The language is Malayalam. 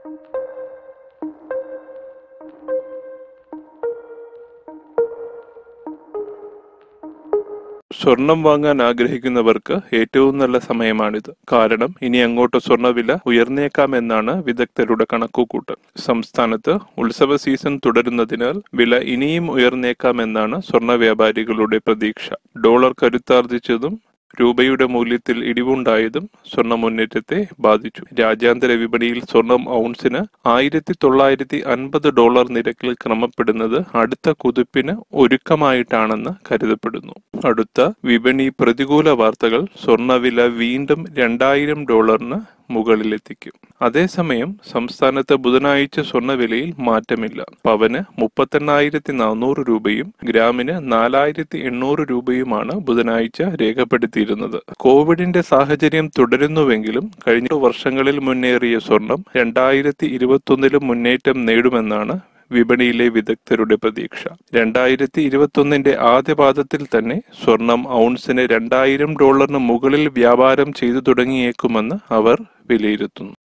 സ്വർണം വാങ്ങാൻ ആഗ്രഹിക്കുന്നവർക്ക് ഏറ്റവും നല്ല സമയമാണിത് കാരണം ഇനി അങ്ങോട്ട് സ്വർണ്ണവില ഉയർന്നേക്കാമെന്നാണ് വിദഗ്ധരുടെ കണക്കുകൂട്ടൽ സംസ്ഥാനത്ത് ഉത്സവ സീസൺ തുടരുന്നതിനാൽ വില ഇനിയും ഉയർന്നേക്കാമെന്നാണ് സ്വർണ്ണ വ്യാപാരികളുടെ പ്രതീക്ഷ ഡോളർ കരുത്താർജിച്ചതും രൂപയുടെ മൂല്യത്തിൽ ഇടിവുണ്ടായതും സ്വർണ്ണ മുന്നേറ്റത്തെ ബാധിച്ചു രാജ്യാന്തര വിപണിയിൽ സ്വർണം ഔൺസിന് ആയിരത്തി തൊള്ളായിരത്തി അൻപത് ഡോളർ നിരക്കിൽ ക്രമപ്പെടുന്നത് അടുത്ത കുതിപ്പിന് ഒരുക്കമായിട്ടാണെന്ന് കരുതപ്പെടുന്നു അടുത്ത വിപണി പ്രതികൂല വാർത്തകൾ സ്വർണ്ണവില വീണ്ടും രണ്ടായിരം ഡോളറിന് മുകളിലെത്തിക്കും അതേസമയം സംസ്ഥാനത്ത് ബുധനാഴ്ച സ്വർണ്ണവിലയിൽ മാറ്റമില്ല പവന് മുപ്പത്തെണ്ണായിരത്തി നാനൂറ് രൂപയും ഗ്രാമിന് നാലായിരത്തി എണ്ണൂറ് രൂപയുമാണ് ബുധനാഴ്ച രേഖപ്പെടുത്തിയിരുന്നത് കോവിഡിന്റെ സാഹചര്യം തുടരുന്നുവെങ്കിലും കഴിഞ്ഞ വർഷങ്ങളിൽ മുന്നേറിയ സ്വർണം രണ്ടായിരത്തി ഇരുപത്തൊന്നിലും മുന്നേറ്റം നേടുമെന്നാണ് വിപണിയിലെ വിദഗ്ധരുടെ പ്രതീക്ഷ രണ്ടായിരത്തി ഇരുപത്തൊന്നിന്റെ ആദ്യപാദത്തിൽ തന്നെ സ്വർണം ഔൺസിന് രണ്ടായിരം ഡോളറിന് മുകളിൽ വ്യാപാരം ചെയ്തു തുടങ്ങിയേക്കുമെന്ന് അവർ വിലയിരുത്തുന്നു